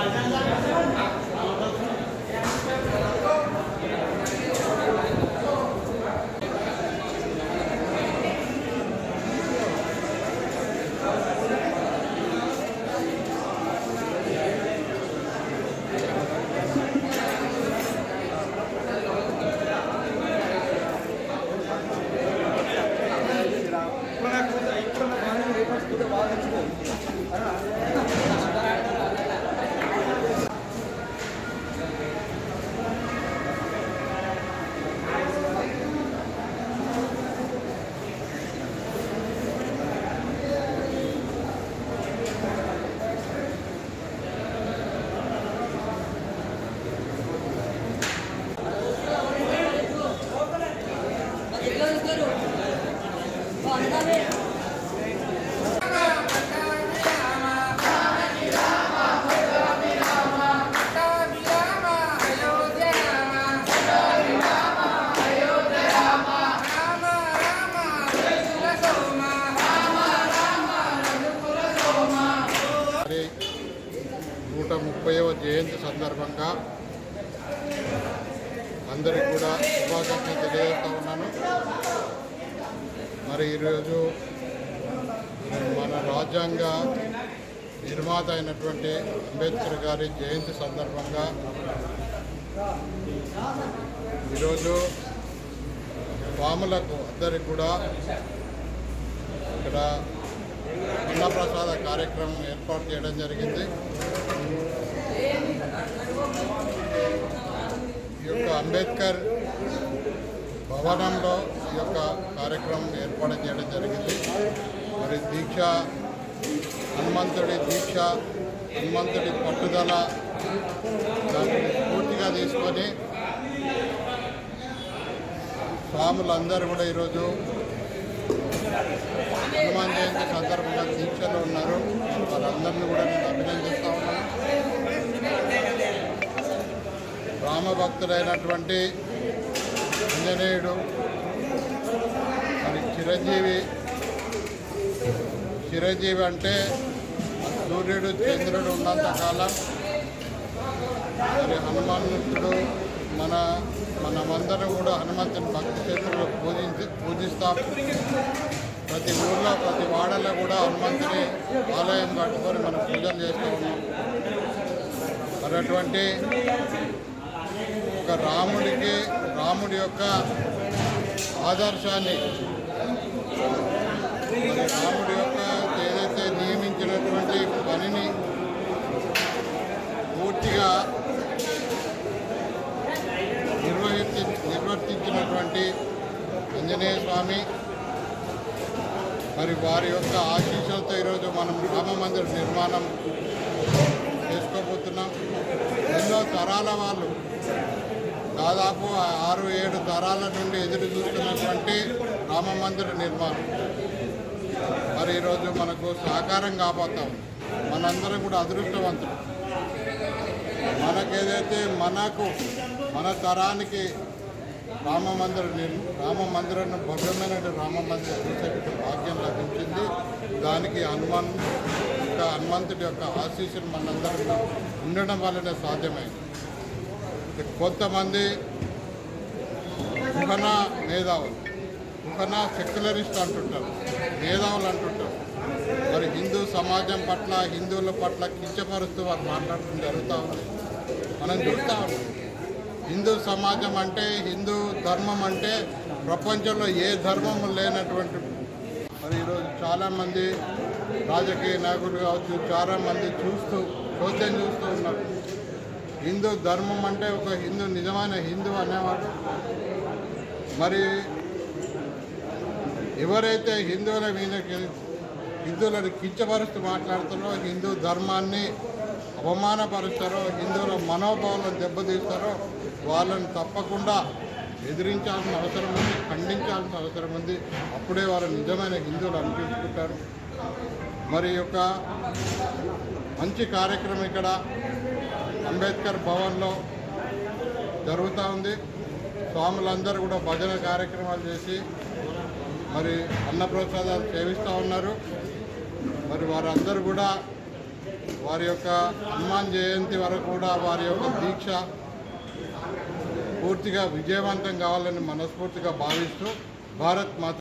మరి నూట ముప్పైవ జయంతి సందర్భంగా అందరికి కూడా శుభాకాంక్షలు తెలియజేస్తా ఉన్నాను మరి ఈరోజు మన రాజ్యాంగ నిర్మాత అయినటువంటి అంబేద్కర్ గారి జయంతి సందర్భంగా ఈరోజు స్వాములకు అందరికి కూడా ఇక్కడ అన్నప్రసాద కార్యక్రమం ఏర్పాటు చేయడం జరిగింది ఈ యొక్క అంబేద్కర్ భవనంలో ఈ యొక్క కార్యక్రమం ఏర్పాటు చేయడం జరిగింది మరి దీక్ష హనుమంతుడి దీక్ష హనుమంతుడి పట్టుదల దాన్ని పూర్తిగా తీసుకొని స్వాములందరూ కూడా ఈరోజు హనుమాన్ జయంతి సందర్భంగా దీక్షలో ఉన్నారు వారందరినీ కూడా నేను అభినందిస్తా ఉన్నాను రామభక్తుడైనటువంటి ఆంజనేయుడు మరి చిరంజీవి చిరంజీవి అంటే సూర్యుడు చంద్రుడు ఉన్నంత కాలం మరి హనుమంతుడు మన మనమందరం కూడా హనుమంతుని భక్తి చేతుల్లో పూజించి పూజిస్తాం ప్రతి ఊర్లో ప్రతి వాడలో కూడా హనుమంతుని ఆలయం కట్టుకొని మనం పూజలు చేస్తూ ఉన్నాం మరి అటువంటి ఒక రాముడికి రాముడి యొక్క ఆదర్శాన్ని మరి రాముడి యొక్క ఏదైతే నియమించినటువంటి పనిని పూర్తిగా నిర్వహించి నిర్వర్తించినటువంటి ఆంజనేయ స్వామి మరి వారి యొక్క ఆశీస్సులతో ఈరోజు మనం రామ మందిర నిర్మాణం చేసుకోబోతున్నాం ఎన్నో తరాల వాళ్ళు దాదాపు ఆరు ఏడు తరాల నుండి ఎదురు చూస్తున్నటువంటి రామ మందిర నిర్మాణం మరి ఈరోజు మనకు సహకారం కాబోతాం మనందరం కూడా అదృష్టవంతులు మనకేదైతే మనకు మన తరానికి రామ మందిర నిర్ రామ మందిరాన్ని భవ్యమైన రామ మందిరం చూసేటువంటి భాగ్యం లభించింది దానికి హనుమాన్ యొక్క హనుమంతుడి యొక్క ఆశీస్సులు మనందరం ఉండడం వల్లనే సాధ్యమైంది కొంతమంది కుహన మేధావులు కుహన సెక్యులరిస్ట్ అంటుంటారు మేధావులు అంటుంటారు మరి హిందూ సమాజం పట్ల హిందువుల పట్ల కించపరుస్తూ వారు మాట్లాడటం జరుగుతూ ఉంది మనం చూస్తూ ఉన్నాం హిందూ సమాజం అంటే హిందూ ధర్మం అంటే ప్రపంచంలో ఏ ధర్మం లేనటువంటి మరి ఈరోజు చాలామంది రాజకీయ నాయకులు కావచ్చు చాలామంది చూస్తూ చోద్యం చూస్తూ ఉన్నారు హిందూ ధర్మం అంటే ఒక హిందూ నిజమైన హిందూ అనేవాడు మరి ఎవరైతే హిందువుల మీద హిందువులను కించపరుస్తూ మాట్లాడుతారో హిందూ ధర్మాన్ని అవమానపరుస్తారో హిందువుల మనోభావాలను దెబ్బతీస్తారో వాళ్ళని తప్పకుండా ఎదిరించాల్సిన అవసరం ఉంది ఖండించాల్సిన అవసరం ఉంది అప్పుడే వారు నిజమైన హిందువులు అనిపించుకుంటారు మరి ఈ యొక్క మంచి కార్యక్రమం ఇక్కడ అంబేద్కర్ భవన్లో జరుగుతూ ఉంది స్వాములందరూ కూడా భజన కార్యక్రమాలు చేసి మరి అన్నప్రసాదాలు సేవిస్తూ ఉన్నారు మరి వారందరూ కూడా వారి యొక్క హనుమాన్ జయంతి వరకు కూడా వారి యొక్క దీక్ష పూర్తిగా విజయవంతం కావాలని మనస్ఫూర్తిగా భావిస్తూ భారత్ మాత